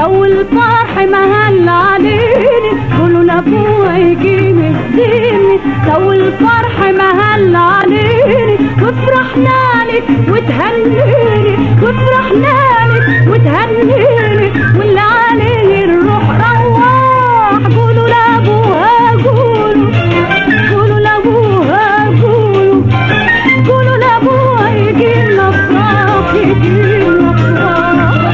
لو الفرح مهل عليني قولوا لابوها يجيب الدين لو الفرح مهل عليني وفرحنا لك وتهنيني وفرحنا لك وتهنيني واللي عليه الروح روح قولوا لابوها قولوا قولوا لابوها قولوا قولوا لابوها يجي لنا افراح يجي لنا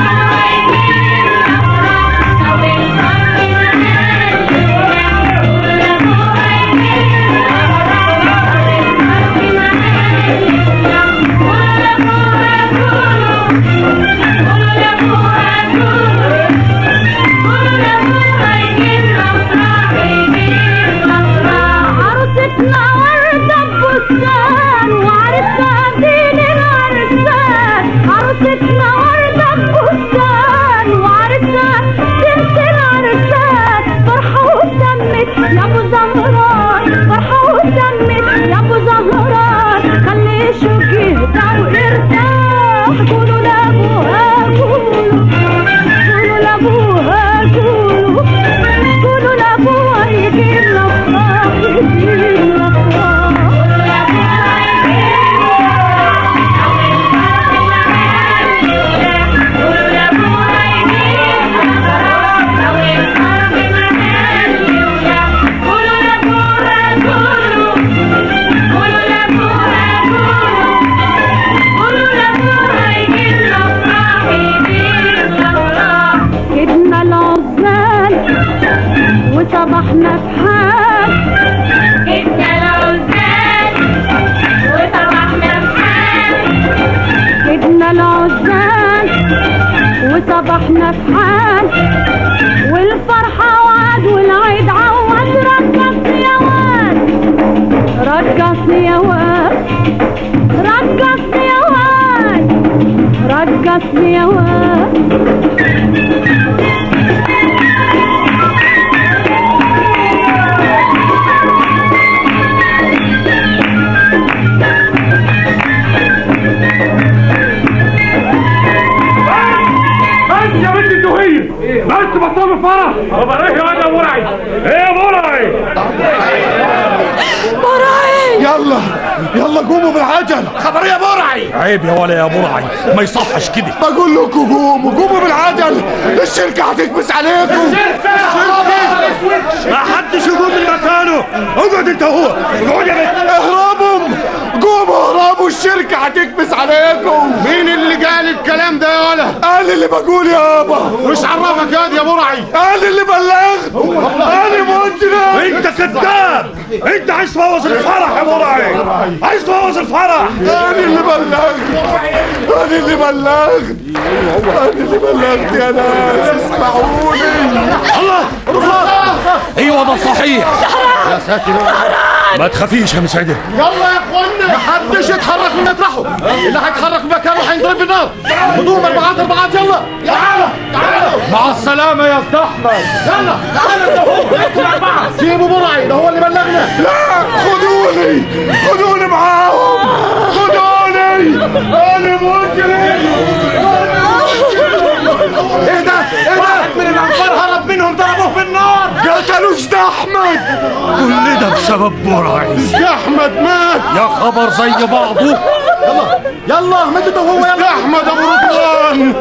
عروستنا وردة ببستان وعرسنا دين العرسان عروستنا وردة ببستان وعرسنا بنت العرسان فرحة وتمت يا ابو زهران فرحة وتمت يا ابو زهران خلي شوق يهدى ويرتاح قولوا لابوها قولوا قولوا لابوها قولوا قولوا لابوها يجي لنا افراح يجي لنا جبنا العزال وصبحنا في حال جبنا العزال وصبحنا في حال جبنا العزال وصبحنا في حال والفرحة وعد والعيد عوض رقصني يا واد رقصني يا واد رقصني يا واد رقصني يا واد بس يا بنت الدهية بس بطلوا الفرح طب ايه يا ابو مرعي ايه يا مرعي مرعي يلا يلا قوموا بالعجل خبر يا مرعي عيب يا ولا يا برعي ما يصحش كده بقول لكم قوموا قوموا بالعجل الشركة هتكبس عليكم ما حدش يقوم من مكانه اقعد انت هو اقعد يا بنت اهربوا قوموا اهربوا الشركة هتكبس عليكم مين اللي قال الكلام ده يا ولا انا اللي بقول يابا مش عرفك يا يا مرعي انا اللي بلغت انا مجرم انت كذاب انت عايز تبوظ الفرح يا مرعي عايز تبوظ الفرح انا اللي بلغت انا اللي بلغت انا اللي بلغت يا ناس اسمعوني الله ايوه ده صحيح يا ساتر ما تخافيش يا مسعده يلا يا اخوانا محدش يتحرك من مطرحه اللي هيتحرك من مكانه هينضرب بالنار خدوهم اربعات اربعات يلا تعالوا تعالوا مع السلامه يا استاذ احمد يلا تعالوا انت هو اطلع اربعه سيبوا مرعي ده هو اللي بلغنا لا خدوني خدوني معاهم خدوني انا مجرم ايه ده ايه ده واحد من الانفار هرب منهم ضربوه بالنار قتلوا ده احمد كل ده بسبب برعي ده احمد مات يا خبر زي بعضه يلا يلا مدد هو يلا احمد ابو رضوان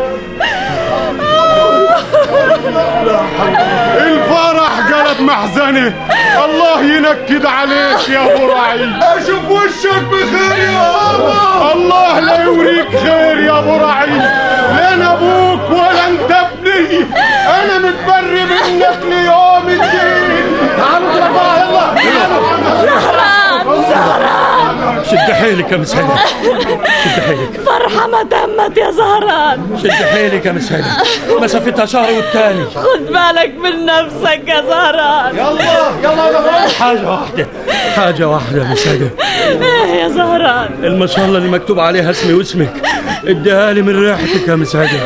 الفرح قلب محزنه الله ينكد عليك يا ابو رعي اشوف وشك بخير يا بابا الله لا يوريك خير يا ابو رعي لا انا ابوك ولا انت ابني انا متبري منك ليوم الدين تعالوا كده بقى يلا زهران زهران شد حيلك يا مسعده شد حيلك فرحة ما تمت يا زهران شد حيلك يا مسعده مسافتها شهر والتاني خد بالك من نفسك يا زهران يلا يلا يا حاجة واحدة حاجة واحدة يا مسعده ايه يا زهران المشالة اللي مكتوب عليها اسمي واسمك اديها لي من ريحتك يا مسعده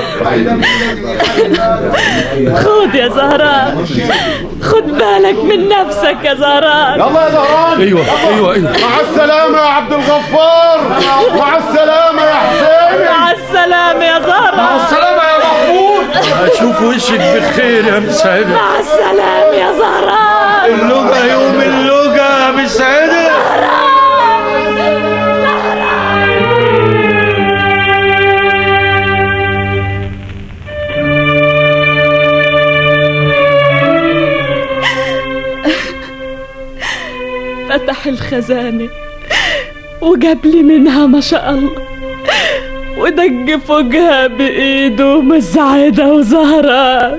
خد يا زهران خد بالك من نفسك يا زهران يلا يا زهران ايوه ايوه ايوه مع السلامة يا عبد الغفار مع السلامة يا حسين مع السلامة يا زهران مع السلامة يا محمود اشوف وشك بخير يا مسعدة مع السلامة يا زهران اللقا يوم اللقا يا مسعدة فتح الخزانة وجاب لي منها ما شاء الله ودق فوقها بإيده مسعدة وزهران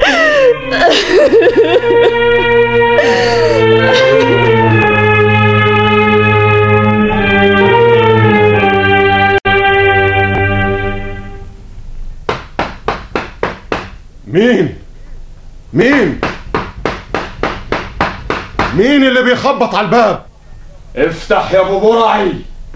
مين مين مين اللي بيخبط على الباب افتح يا ابو برعي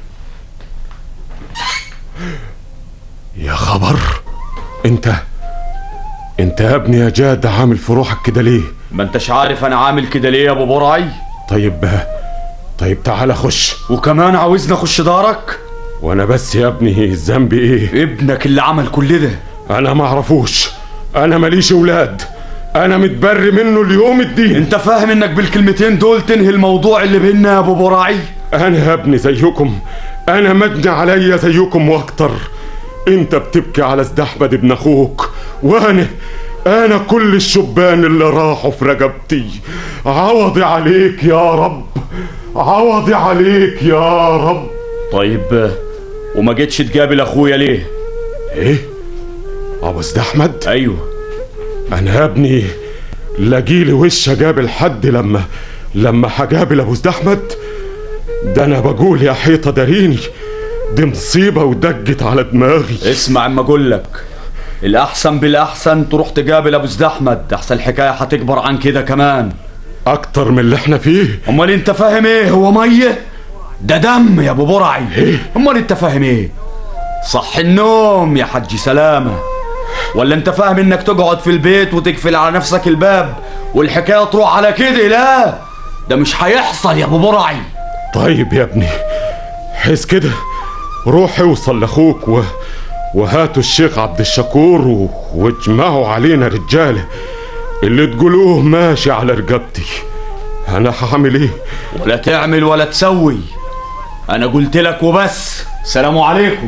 يا خبر انت انت يا ابني يا جاد عامل في روحك كده ليه ما انتش عارف انا عامل كده ليه يا ابو برعي طيب طيب تعالى خش وكمان عاوزني اخش دارك وانا بس يا ابني ذنبي ايه ابنك اللي عمل كل ده انا ما اعرفوش انا ماليش اولاد انا متبري منه اليوم الدين انت فاهم انك بالكلمتين دول تنهي الموضوع اللي بينا يا ابو براعي انا يا ابني زيكم انا مجني عليا زيكم واكتر انت بتبكي على سيد احمد ابن اخوك وانا انا كل الشبان اللي راحوا في رقبتي عوضي عليك يا رب عوضي عليك يا رب طيب وما جيتش تقابل اخويا ليه ايه ابو سيد احمد ايوه انا يا ابني لاجيلي وش اقابل حد لما لما هقابل ابو سيد احمد ده انا بقول يا حيطه داريني دي مصيبه ودقت على دماغي اسمع اما اقول لك الاحسن بالاحسن تروح تقابل ابو سيد احمد احسن الحكايه هتكبر عن كده كمان اكتر من اللي احنا فيه امال انت فاهم ايه هو ميه ده دم يا ابو برعي امال انت فاهم ايه صح النوم يا حج سلامه ولا انت فاهم انك تقعد في البيت وتقفل على نفسك الباب والحكايه تروح على كده لا ده مش هيحصل يا ابو برعي طيب يا ابني حس كده روح اوصل لاخوك و... وهاتوا الشيخ عبد الشكور و... واجمعوا علينا رجاله اللي تقولوه ماشي على رقبتي انا هعمل ايه ولا تعمل ولا تسوي انا قلت لك وبس سلام عليكم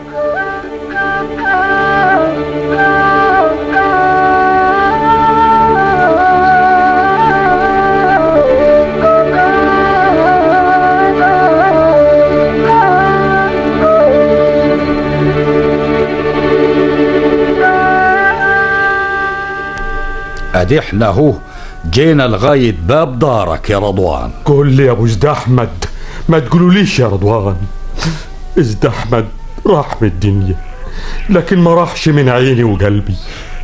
ادي احنا اهو جينا لغايه باب دارك يا رضوان قول لي يا ابو زد احمد ما تقولوليش يا رضوان زد احمد راح من الدنيا لكن ما راحش من عيني وقلبي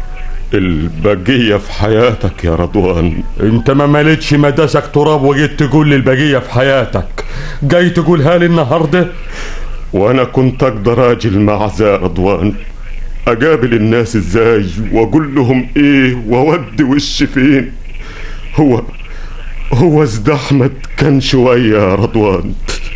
البقية في حياتك يا رضوان انت ما مليتش مداسك تراب وجيت تقول لي البقية في حياتك جاي تقولها لي النهاردة وانا كنت اقدر اجي المعزة يا رضوان اقابل الناس ازاي واقول لهم ايه واودي وشي فين هو هو زد احمد كان شوية يا رضوان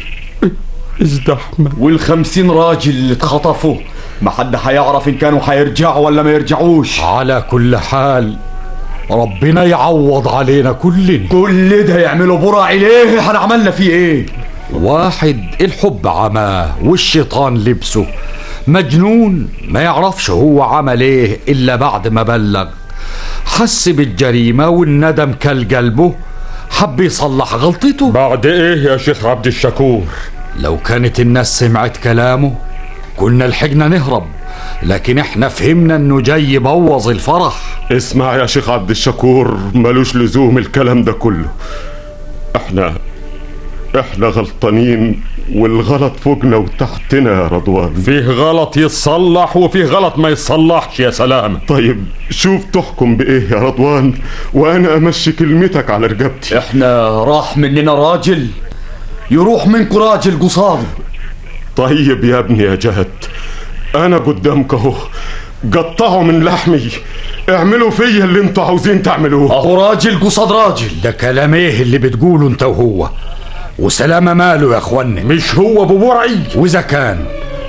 زد احمد والخمسين راجل اللي اتخطفوا ما حد هيعرف ان كانوا هيرجعوا ولا ما يرجعوش على كل حال ربنا يعوض علينا كلنا كل ده يعملوا برع ليه احنا عملنا فيه ايه واحد الحب عماه والشيطان لبسه مجنون ما يعرفش هو عمل ايه الا بعد ما بلغ حس بالجريمة والندم كل قلبه حب يصلح غلطته بعد ايه يا شيخ عبد الشكور لو كانت الناس سمعت كلامه كنا لحقنا نهرب لكن احنا فهمنا انه جاي يبوظ الفرح اسمع يا شيخ عبد الشكور ملوش لزوم الكلام ده كله احنا احنا غلطانين والغلط فوقنا وتحتنا يا رضوان فيه غلط يتصلح وفيه غلط ما يتصلحش يا سلام طيب شوف تحكم بايه يا رضوان وانا امشي كلمتك على رقبتي احنا راح مننا راجل يروح منكم راجل قصاد طيب يا ابني يا جهد انا قدامك اهو قطعوا من لحمي اعملوا فيا اللي انتوا عاوزين تعملوه اهو راجل قصاد راجل ده كلام ايه اللي بتقوله انت وهو وسلامة ماله يا اخوانا مش هو ابو برعي واذا كان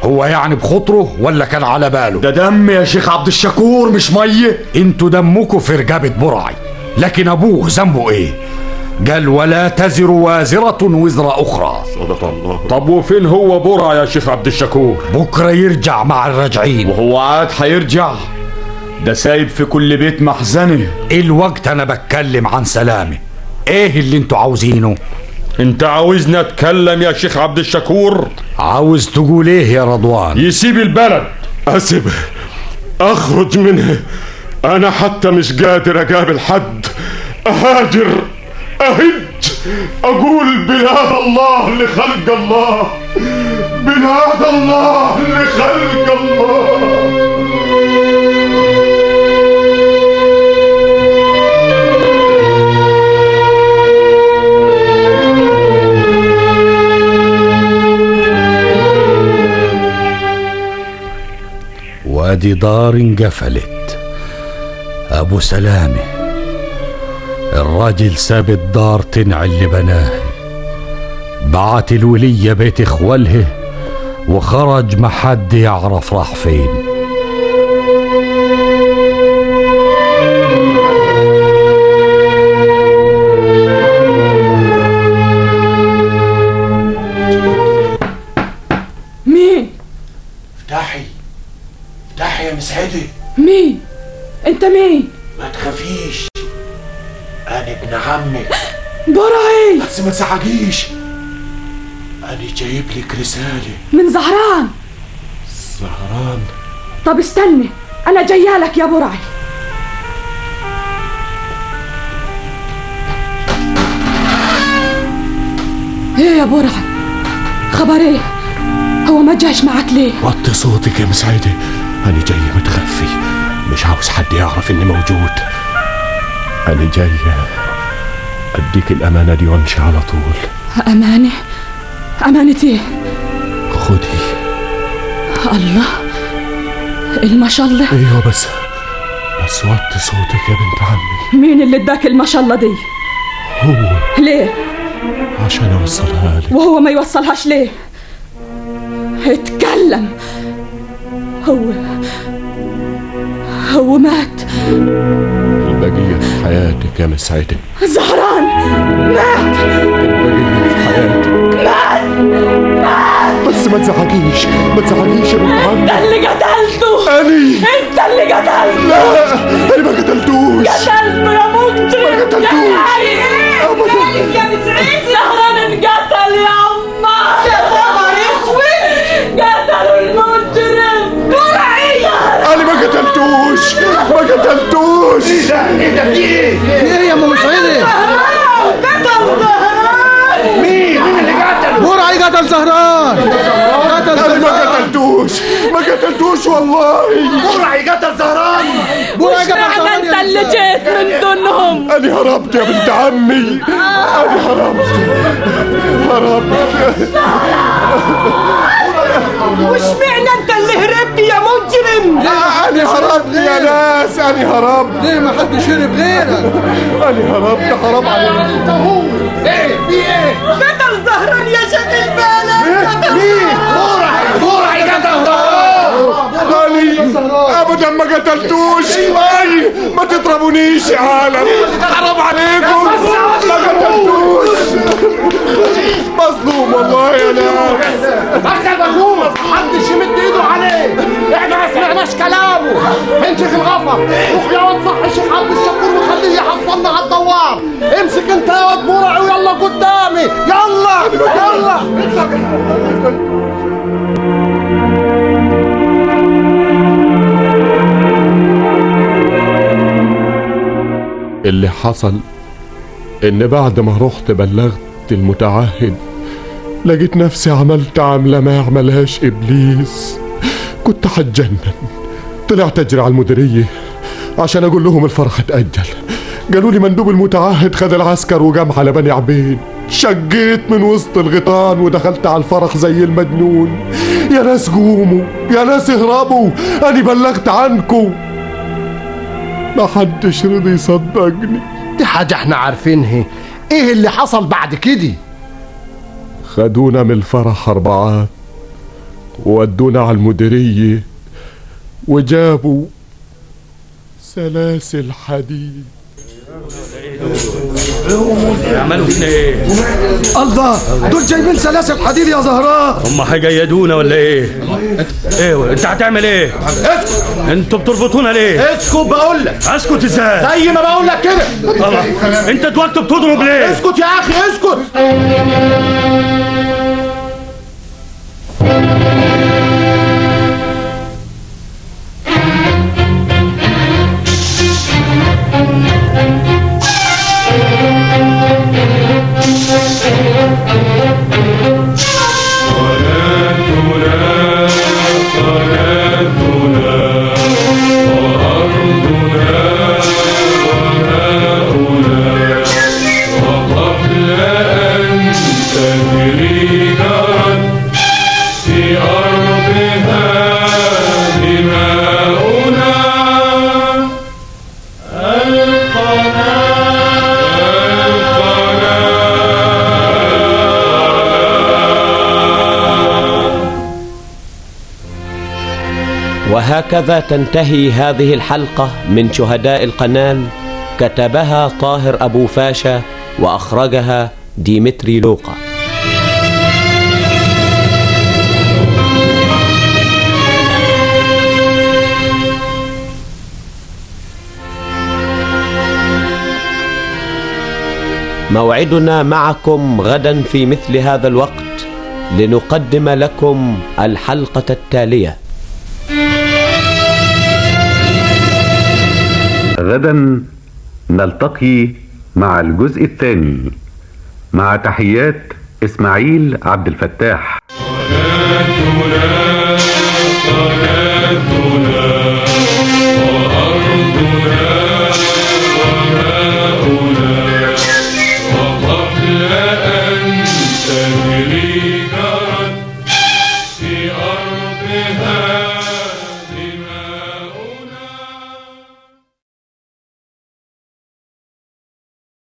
هو يعني بخطره ولا كان على باله ده دم يا شيخ عبد الشكور مش ميه انتوا دمكوا في رقبة برعي لكن ابوه ذنبه ايه قال ولا تزر وازرة وزر اخرى صدق الله طب وفين هو برع يا شيخ عبد الشكور بكرة يرجع مع الراجعين وهو عاد هيرجع ده سايب في كل بيت محزنه الوقت انا بتكلم عن سلامه ايه اللي انتوا عاوزينه انت عاوزنا اتكلم يا شيخ عبد الشكور عاوز تقول ايه يا رضوان يسيب البلد اسيبه اخرج منه انا حتى مش قادر اقابل حد اهاجر اهج اقول بلاد الله لخلق الله بلاد الله لخلق الله وادي دار انقفلت ابو سلامه الراجل ساب الدار تنعل لبناه بعت الولية بيت اخوالها وخرج ما حد يعرف راح فين مين افتحي افتحي يا مسعدة مين انت مين ما تخافيش انا ابن عمك برعي بس ما تزعجيش انا جايب لك رسالة من زهران زهران طب استنى انا جايه لك يا برعي ايه يا برعي خبر ايه هو ما جاش معك ليه وطي صوتك يا مسعدة أنا جاي متخفي مش عاوز حد يعرف إني موجود أنا جاي أديك الأمانة دي وأمشي على طول امانه امانه ايه خدي الله الما شاء الله أيوة بس بس وطي صوتك يا بنت عمي مين اللي اداك الما شاء الله دي هو ليه عشان أوصلها لك وهو ما يوصلهاش ليه اتكلم هو هو مات البقية في حياتك يا مسعدة زهران مات البقية في حياتك مات مات بس ما تزعجيش ما تزعجيش يا بنت عمي انت اللي قتلته أني انت اللي قتلته لا أنا ما قتلتوش قتلته يا مجرم ما قتلتوش أبدا يا مسعيد زهران انقتل يا عمار يا خبر اسود قتلوا المجرم برعي أنا ما قتلتوش ما قتلتوش إيه ده إيه ده في إيه؟ ايه يا ام مسعده قتل زهران مين مين اللي قتله؟ برعي قتل زهران قتل أنا ما زهران قتلتوش ما قتلتوش والله برعي قتل زهران برعي مش قتل معنى زهران انت يا اللي جيت من دونهم أنا هربت يا بنت عمي أنا هربت هربت وش معنى انت اللي هربت يا مجرم لا أنا هربت يا ناس أنا هربت ليه ما حدش هرب غيرك أنا هربت حرام عليك انت هو ايه في ايه؟ قتل زهران يا شكل بالك مين؟ برعي برعي قتل زهران أنا أبدا ما قتلتوش أي ما تضربونيش يا عالم حرام عليكم ما قتلتوش مظلوم والله يا ناس احسن مظلوم محدش يمد ايده عليه احنا ما سمعناش كلامه امسك الغفر روح يا واد صح الشيخ عبد الشكور وخليه يحصلنا على الدوار امسك انت يا واد برعي ويلا قدامي يلا يلا اللي حصل ان بعد ما رحت بلغت المتعهد لقيت نفسي عملت عملة ما يعملهاش ابليس كنت هتجنن طلعت اجري على المديرية عشان اقول لهم الفرح اتأجل قالوا لي مندوب المتعهد خد العسكر وجام على بني عبيد شقيت من وسط الغيطان ودخلت على الفرح زي المجنون يا ناس قوموا يا ناس اهربوا انا بلغت عنكم ما حدش رضي يصدقني دي حاجة احنا عارفينها ايه اللي حصل بعد كده خدونا من الفرح أربعات وودونا على المديرية وجابوا سلاسل حديد عملوا فينا ايه؟ الله دول جايبين سلاسل حديد يا زهران هم هيجيدونا ولا ايه؟ ايه انت هتعمل ايه؟ اسكت انتوا بتربطونا ليه؟ اسكت بقول لك اسكت ازاي؟ زي ما بقول لك كده الله انت دلوقتي بتضرب ليه؟ اسكت يا اخي اسكت في أرضها دماؤنا وهكذا تنتهي هذه الحلقة من شهداء القنال كتبها طاهر أبو فاشا وأخرجها ديمتري لوقا موعدنا معكم غدا في مثل هذا الوقت لنقدم لكم الحلقة التالية غدا نلتقي مع الجزء الثاني مع تحيات اسماعيل عبد الفتاح صلاتنا صلاة